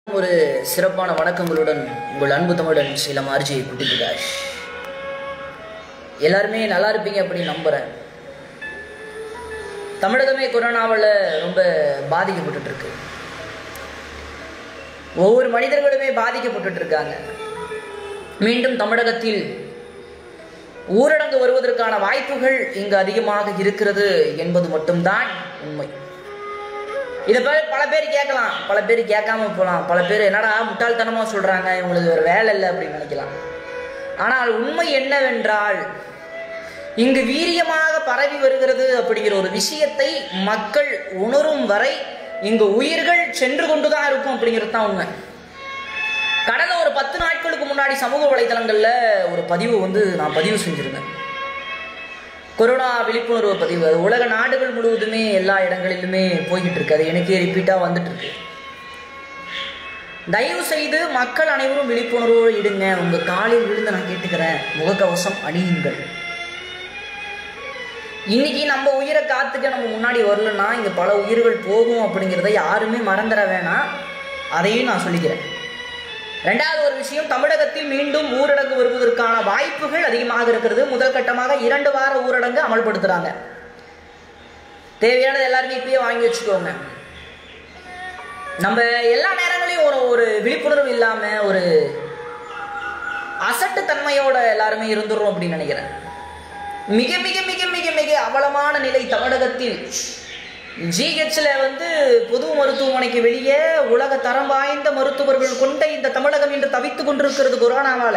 ஒரு சிறப்பான வணக்கங்களுடன் உங்கள் அன்பு தமிழன் சில மார்ஜியை குட்டிக்கிறார் எல்லாருமே நல்லா இருப்பீங்க அப்படின்னு நம்புகிறேன் தமிழகமே கொரோனாவில் ரொம்ப பாதிக்கப்பட்டுட்டு இருக்கு ஒவ்வொரு மனிதர்களுமே பாதிக்கப்பட்டுட்டு இருக்காங்க மீண்டும் தமிழகத்தில் ஊரடங்கு வருவதற்கான வாய்ப்புகள் இங்கு அதிகமாக இருக்கிறது என்பது மட்டும்தான் உண்மை இதை பல பல பேர் கேட்கலாம் பல பேர் கேட்காம போகலாம் பல பேர் என்னடா முட்டாள்தனமாக சொல்கிறாங்க இவங்களுக்கு ஒரு வேலை இல்லை அப்படின்னு நினைக்கலாம் ஆனால் உண்மை என்னவென்றால் இங்கு வீரியமாக பரவி வருகிறது அப்படிங்கிற ஒரு விஷயத்தை மக்கள் உணரும் வரை இங்கு உயிர்கள் சென்று கொண்டுதான் இருக்கும் அப்படிங்கிறது தான் உண்மை கடந்த ஒரு பத்து நாட்களுக்கு முன்னாடி சமூக வலைதளங்களில் ஒரு பதிவு வந்து நான் பதிவு செஞ்சுருந்தேன் கொரோனா விழிப்புணர்வு பதிவு அது உலக நாடுகள் முழுவதுமே எல்லா இடங்களிலுமே போய்கிட்டு இருக்கு அது எனக்கே ரிப்பீட்டாக வந்துட்டு இருக்கு தயவு செய்து மக்கள் அனைவரும் விழிப்புணர்வோடு இடுங்க உங்க காலில் விழுந்து நான் கேட்டுக்கிறேன் முகக்கவசம் அணியுங்கள் இன்னைக்கு நம்ம உயிரை காத்துக்க நம்ம முன்னாடி வரலன்னா இங்க பல உயிர்கள் போகும் அப்படிங்கிறத யாருமே மறந்துட வேணாம் அதையும் நான் சொல்லிக்கிறேன் ரெண்டாவது ஒரு விஷயம் தமிழகத்தில் மீண்டும் ஊரடங்கு வருவதற்கான வாய்ப்புகள் அதிகமாக இருக்கிறது முதல் கட்டமாக இரண்டு வார ஊரடங்கு அமல்படுத்துறாங்க தேவையானது எல்லாருமே இப்பயே வாங்கி வச்சுக்கோங்க நம்ம எல்லா நேரங்களையும் ஒரு ஒரு விழிப்புணர்வு இல்லாம ஒரு அசட்டு தன்மையோட எல்லாருமே இருந்துரும் அப்படின்னு நினைக்கிறேன் மிக மிக மிக மிக மிக அவலமான நிலை தமிழகத்தில் ஜிஹெச்ல வந்து பொது மருத்துவமனைக்கு வெளியே உலக தரம் வாய்ந்த மருத்துவர்கள் கொண்ட இந்த தமிழகம் இன்று தவித்துக் கொண்டிருக்கிறது கொரோனாவால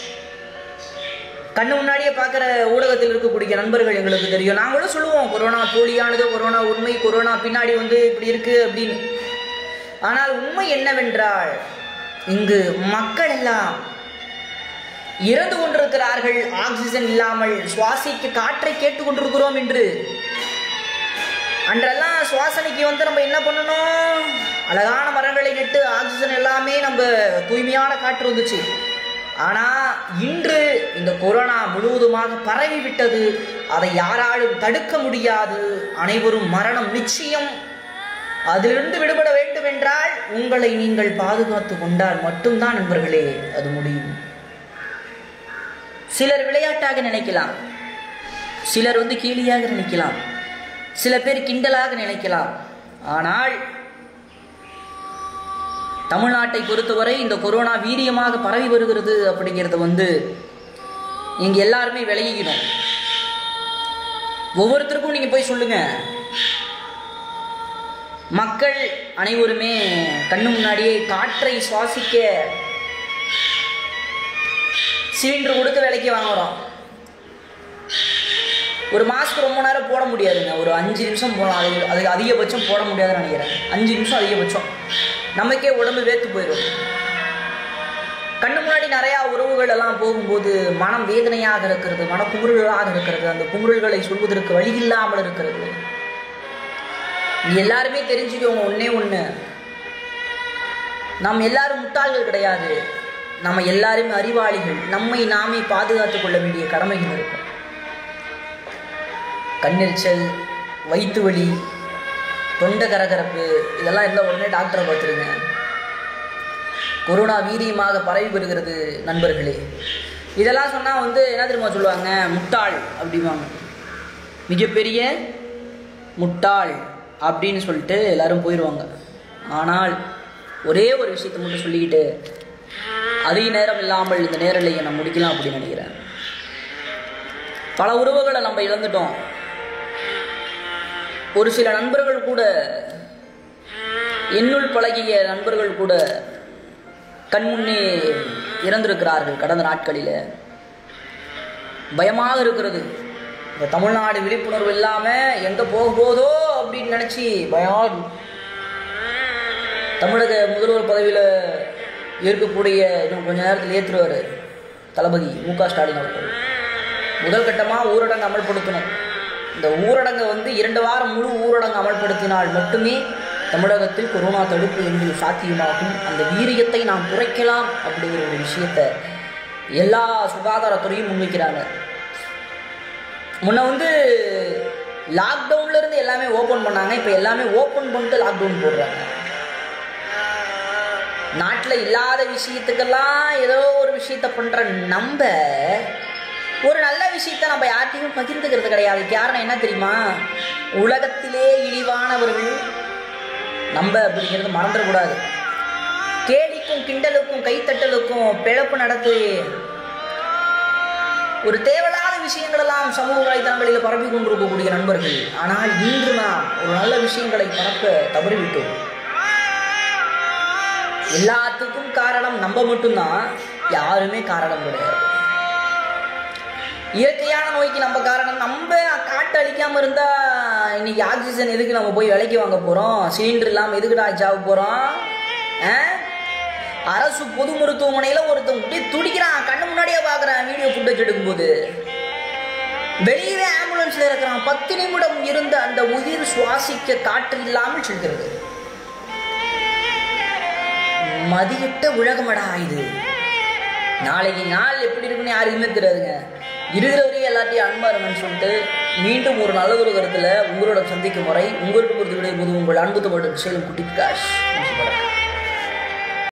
கண்ணு முன்னாடியே பார்க்குற ஊடகத்தில் இருக்கக்கூடிய நண்பர்கள் எங்களுக்கு தெரியும் நாங்களும் சொல்லுவோம் கொரோனா போலியானது கொரோனா உண்மை கொரோனா பின்னாடி வந்து இப்படி இருக்கு அப்படின்னு ஆனால் உண்மை என்னவென்றால் இங்கு மக்கள் எல்லாம் இறந்து கொண்டிருக்கிறார்கள் ஆக்சிஜன் இல்லாமல் சுவாசிக்க காற்றை கேட்டுக்கொண்டிருக்கிறோம் என்று அன்றெல்லாம் சுவாசனைக்கு வந்து நம்ம என்ன பண்ணணும் அழகான மரங்களை நட்டு ஆக்சிஜன் எல்லாமே நம்ம தூய்மையான காற்று வந்துச்சு ஆனால் இன்று இந்த கொரோனா முழுவதுமாக பரவி விட்டது அதை யாராலும் தடுக்க முடியாது அனைவரும் மரணம் நிச்சயம் அதிலிருந்து விடுபட வேண்டும் என்றால் உங்களை நீங்கள் பாதுகாத்து கொண்டால் மட்டும்தான் நண்பர்களே அது முடியும் சிலர் விளையாட்டாக நினைக்கலாம் சிலர் வந்து கேலியாக நினைக்கலாம் சில பேர் கிண்டலாக நினைக்கலாம் ஆனால் தமிழ்நாட்டை பொறுத்தவரை இந்த கொரோனா வீரியமாக பரவி வருகிறது அப்படிங்கிறது வந்து இங்க எல்லாருமே விளையிக்கணும் ஒவ்வொருத்தருக்கும் நீங்க போய் சொல்லுங்க மக்கள் அனைவருமே கண்ணு முன்னாடியே காற்றை சுவாசிக்க சிலிண்டர் கொடுத்து விலைக்கு வாங்குறோம் ஒரு மாஸ்க் ரொம்ப நேரம் போட முடியாதுங்க ஒரு அஞ்சு நிமிஷம் போடலாம் அது அது அதிகபட்சம் போட முடியாதுன்னு நினைக்கிறேன் அஞ்சு நிமிஷம் அதிகபட்சம் நமக்கே உடம்பு வேத்து போயிடும் கண்ணு முன்னாடி நிறையா உறவுகள் எல்லாம் போகும்போது மனம் வேதனையாக இருக்கிறது மன குமுறலாக இருக்கிறது அந்த குமுறல்களை சொல்வதற்கு வழி இல்லாமல் இருக்கிறது இது எல்லாருமே தெரிஞ்சுக்கோங்க ஒன்னே ஒன்று நாம் எல்லாரும் முட்டாள்கள் கிடையாது நம்ம எல்லாருமே அறிவாளிகள் நம்மை நாமே பாதுகாத்துக் கொள்ள வேண்டிய கடமைகள் இருக்கும் கண்ணெரிச்சல் வயிற்று வலி தொண்டை கரகரப்பு இதெல்லாம் இருந்தால் உடனே டாக்டரை பார்த்துருங்க கொரோனா வீரியமாக பரவி வருகிறது நண்பர்களே இதெல்லாம் சொன்னால் வந்து என்ன தெரியுமா சொல்லுவாங்க முட்டாள் அப்படிம்பாங்க மிகப்பெரிய முட்டாள் அப்படின்னு சொல்லிட்டு எல்லாரும் போயிடுவாங்க ஆனால் ஒரே ஒரு விஷயத்தை மட்டும் சொல்லிக்கிட்டு அதிக நேரம் இல்லாமல் இந்த நேரலையை நான் முடிக்கலாம் அப்படின்னு நினைக்கிறேன் பல உறவுகளை நம்ம இழந்துட்டோம் ஒரு சில நண்பர்கள் கூட என்னுள் பழகிய நண்பர்கள் கூட கண்முன்னே இறந்திருக்கிறார்கள் கடந்த நாட்களில் பயமாக இருக்கிறது இந்த தமிழ்நாடு விழிப்புணர்வு இல்லாமல் எங்கே போக போதோ அப்படின்னு நினச்சி பயம் தமிழக முதல்வர் பதவியில் இருக்கக்கூடிய இன்னும் கொஞ்ச நேரத்தில் ஏற்றுருவார் தளபதி மு க ஸ்டாலின் அவர்கள் முதல் கட்டமாக ஊரடங்கு அமல்படுத்தணும் இந்த ஊரடங்கை வந்து இரண்டு வாரம் முழு ஊரடங்கு அமல்படுத்தினால் மட்டுமே தமிழகத்தில் கொரோனா தடுப்பு என்பது சாத்தியமாகும் அந்த வீரியத்தை நாம் குறைக்கலாம் அப்படிங்கிற ஒரு விஷயத்தை எல்லா சுகாதாரத்துறையும் முன்வைக்கிறாங்க முன்ன வந்து லாக்டவுன்ல இருந்து எல்லாமே ஓப்பன் பண்ணாங்க இப்போ எல்லாமே ஓப்பன் பண்ணிட்டு லாக்டவுன் போடுறாங்க நாட்டில் இல்லாத விஷயத்துக்கெல்லாம் ஏதோ ஒரு விஷயத்த பண்ற நம்ம ஒரு நல்ல விஷயத்த நம்ம யார்கிட்டையும் பகிர்ந்துக்கிறது கிடையாது காரணம் என்ன தெரியுமா உலகத்திலே இழிவானவர்கள் நம்ம அப்படிங்கிறது மறந்துடக்கூடாது கேலிக்கும் கிண்டலுக்கும் கைத்தட்டலுக்கும் பிழப்பு நடத்தி ஒரு தேவையில்லாத விஷயங்களெல்லாம் சமூக வலைதளங்களில் பரப்பி கொண்டிருக்கக்கூடிய நண்பர்கள் ஆனால் இன்று நாம் ஒரு நல்ல விஷயங்களை பரப்ப தவறிவிட்டோம் எல்லாத்துக்கும் காரணம் நம்ம மட்டும்தான் யாருமே காரணம் கிடையாது இயற்கையான நோய்க்கு நம்ம காரணம் நம்ம காட்டு அழிக்காம இருந்தா இன்னைக்கு ஆக்சிஜன் எதுக்கு நம்ம போய் விலைக்கு வாங்க போறோம் சிலிண்டர் இல்லாம எதுக்குடா சாவ போறோம் ஆ? அரசு பொது மருத்துவமனையில ஒருத்தன் அப்படியே துடிக்கிறான் கண்ணு முன்னாடியே பாக்குறான் வீடியோ ஃபுட்டேஜ் எடுக்கும்போது வெளியவே ஆம்புலன்ஸ்ல இருக்கிறான் பத்து நிமிடம் இருந்த அந்த உயிர் சுவாசிக்க காற்று இல்லாமல் செல்கிறது மதியிட்ட உலகமடா இது நாளைக்கு நாள் எப்படி இருக்குன்னு யாருக்குமே தெரியாதுங்க இருக்கிற வரையும் எல்லாத்தையும் அன்பா இருங்கன்னு சொல்லிட்டு மீண்டும் ஒரு நல்ல ஒரு கருத்துல உங்களோட சந்திக்கும் வரை உங்கள்கிட்ட பொறுத்து விடைபோது உங்கள் அன்பு தமிழ் சேலம் குட்டி பிரகாஷ் வணக்கம்.